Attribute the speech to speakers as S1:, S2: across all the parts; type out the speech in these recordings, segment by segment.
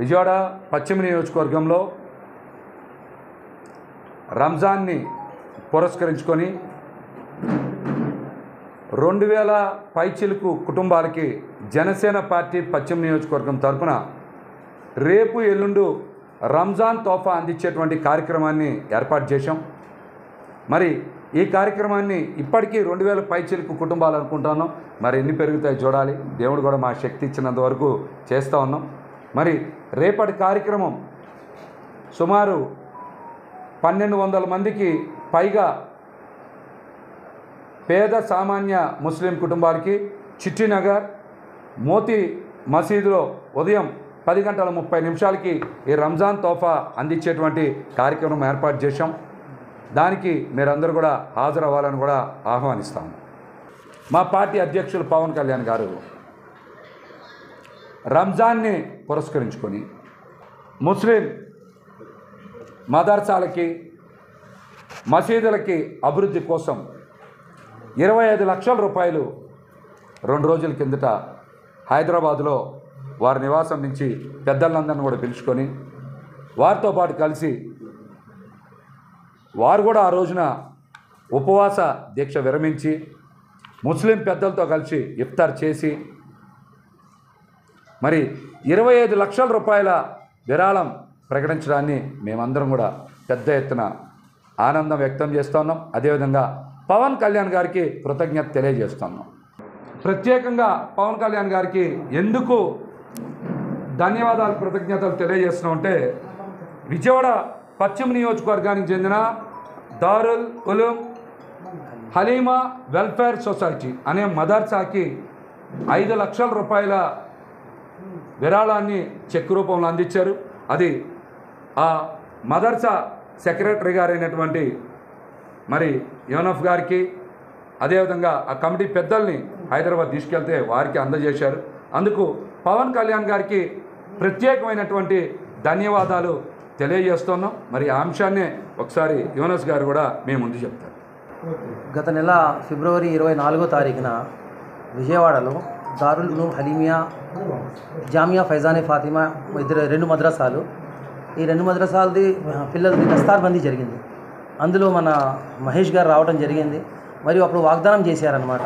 S1: విజయవాడ పశ్చిమ నియోజకవర్గంలో రంజాన్ని పురస్కరించుకొని రెండు వేల పైచిలుకు కుటుంబాలకి జనసేన పార్టీ పశ్చిమ నియోజకవర్గం తరపున రేపు ఎల్లుండు రంజాన్ తోఫా అందించేటువంటి కార్యక్రమాన్ని ఏర్పాటు చేశాం మరి ఈ కార్యక్రమాన్ని ఇప్పటికీ రెండు వేల పైచిలుకు కుటుంబాలు అనుకుంటున్నాం మరి ఎన్ని పెరుగుతాయి చూడాలి దేవుడు కూడా మా శక్తి ఇచ్చినంత వరకు చేస్తూ ఉన్నాం మరి రేపటి కార్యక్రమం సుమారు పన్నెండు వందల మందికి పైగా పేద సామాన్య ముస్లిం కుటుంబాలకి చిట్టినగర్ మోతి మసీదులో ఉదయం పది గంటల ముప్పై నిమిషాలకి ఈ రంజాన్ తోఫా అందించేటువంటి కార్యక్రమం ఏర్పాటు చేశాం దానికి మీరందరూ కూడా హాజరవ్వాలని కూడా ఆహ్వానిస్తాము మా పార్టీ అధ్యక్షులు పవన్ కళ్యాణ్ గారు రంజాన్ని పురస్కరించుకొని ముస్లిం మదర్సాలకి మసీదులకి అభివృద్ధి కోసం ఇరవై ఐదు లక్షల రూపాయలు రెండు రోజుల కిందట హైదరాబాదులో వారి నివాసం నుంచి పెద్దలందరిని కూడా పిలుచుకొని వారితో పాటు కలిసి వారు కూడా ఆ రోజున ఉపవాస దీక్ష విరమించి ముస్లిం పెద్దలతో కలిసి ఇఫ్తార్ చేసి మరి ఇరవై ఐదు లక్షల రూపాయల విరాళం ప్రకటించడాన్ని మేమందరం కూడా పెద్ద ఎత్తున ఆనందం వ్యక్తం చేస్తున్నాం అదేవిధంగా పవన్ కళ్యాణ్ గారికి కృతజ్ఞత తెలియజేస్తున్నాం ప్రత్యేకంగా పవన్ కళ్యాణ్ గారికి ఎందుకు ధన్యవాదాలు కృతజ్ఞతలు తెలియజేస్తున్నాం అంటే విజయవాడ పశ్చిమ నియోజకవర్గానికి చెందిన దారుల్ ఉలూం హలీమా వెల్ఫేర్ సొసైటీ అనే మదర్సాకి ఐదు లక్షల రూపాయల విరాళాన్ని చెక్ రూపంలో అందించారు అది ఆ మదర్సా సెక్రటరీ గారైనటువంటి మరి యోనఫ్ గారికి అదేవిధంగా ఆ కమిటీ పెద్దల్ని హైదరాబాద్ తీసుకెళ్తే వారికి అందజేశారు అందుకు పవన్ కళ్యాణ్ గారికి ప్రత్యేకమైనటువంటి ధన్యవాదాలు తెలియజేస్తున్నాం మరి ఆ అంశాన్నే ఒకసారి యోనస్ గారు కూడా మేము ముందు చెప్తారు
S2: గత నెల ఫిబ్రవరి ఇరవై నాలుగో తారీఖున విజయవాడలో దారుల్ ఉలూమ్ హలీమియా జామియా ఫైజానే ఫాతిమా ఇద్దరు రెండు మద్రసాలు ఈ రెండు మద్రసాలది పిల్లలది దస్తార్బందీ జరిగింది అందులో మన మహేష్ గారు రావడం జరిగింది మరియు అప్పుడు వాగ్దానం చేశారనమాట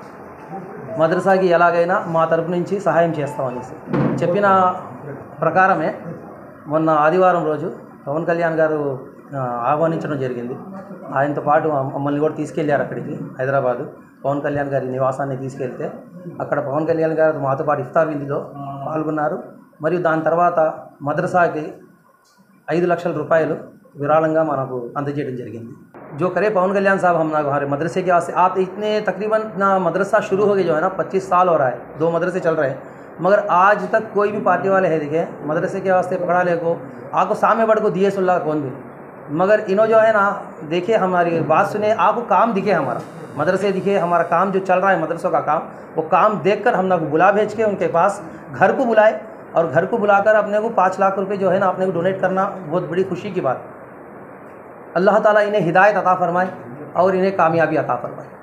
S2: మద్రసాకి ఎలాగైనా మా తరపు నుంచి సహాయం చేస్తామనేసి చెప్పిన ప్రకారమే మొన్న ఆదివారం రోజు పవన్ కళ్యాణ్ గారు ఆ, ఆహ్వానించడం జరిగింది ఆయనతో పాటు మమ్మల్ని కూడా తీసుకెళ్లారు అక్కడికి హైదరాబాదు పవన్ కళ్యాణ్ గారి నివాసాన్ని తీసుకెళ్తే అక్కడ పవన్ కళ్యాణ్ గారు మాతో పాటు ఇఫ్తార్ విందులో పాల్గొన్నారు మరియు దాని తర్వాత మద్రసాకి ఐదు లక్షల రూపాయలు విరాళంగా మనకు అందజేయడం జరిగింది जो करे पवन कल्याण साहब हम ना हमारे मदरसे के वास्ते आप इतने तकरीबन ना मदरसा शुरू हो गया जो है ना पच्चीस साल हो रहा है दो मदरसे चल रहे हैं मगर आज तक कोई भी पार्टी वाले है देखे मदरसे के वास्ते पकड़ा ले को आपको सामने बढ़ को दिए सुल्ला कौन भी मगर इन्हों जो है ना देखिए हमारी बात सुने आपको काम दिखे हमारा मदरसे दिखे हमारा काम जो चल रहा है मदरसों का काम वो काम देखकर हम ना को बुला भेज के उनके पास घर को बुलाए और घर को बुलाकर अपने को पाँच लाख रुपए जो है ना अपने को डोनेट करना बहुत बड़ी खुशी की बात अल्लाह ताला इन्हें हिदायत अता फरमाए और इन्हें कामयाबी अता फरमाए